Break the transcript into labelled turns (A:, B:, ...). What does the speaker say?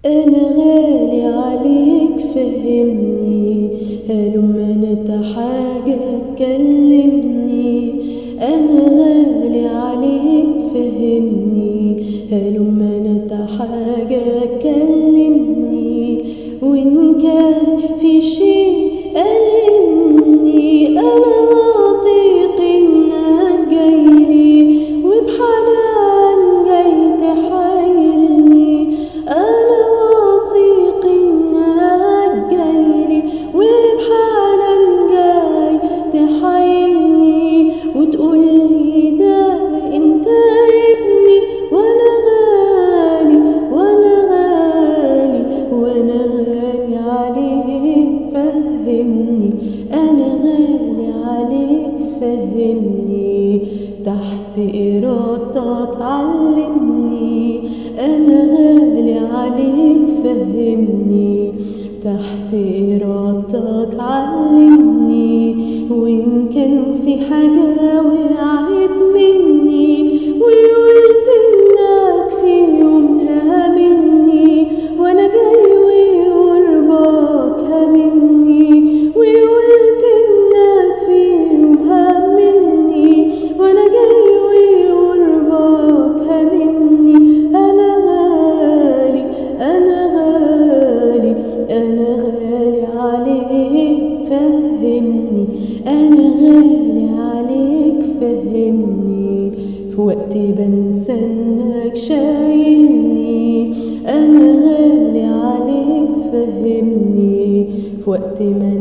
A: أنا غالي عليك فهمني هلما نتحاجى كلمني أنا غالي عليك فهمني هلما نتحاجى كلمني وإن كان في شيء ألمني أنا واثق إنك جايلي وبحنان جاي تحايلني أنا واثق إنك جايلي وبحنان جاي تحايلني وتقولي ده أنت ابني وأنا غالي وأنا غالي وأنا غالي عليك فهمني أنا غالي عليك فهمني تحت إرادتك علمني أنا غالي عليك فهمني تحت إرادتك علمني وإن كان في حاجة وقعت مني وقلت إنك في يوم هاملني وأنا جاي وقربك هاملني وقلت إنك في يوم هاملني وأنا جاي وقربك هاملني أنا غالي أنا غالي أنا غالي عليك فهمني أنا غالي عليك فهمني في وقت بنسى إنك شايلني أنا غالي عليك فهمني في وقت ما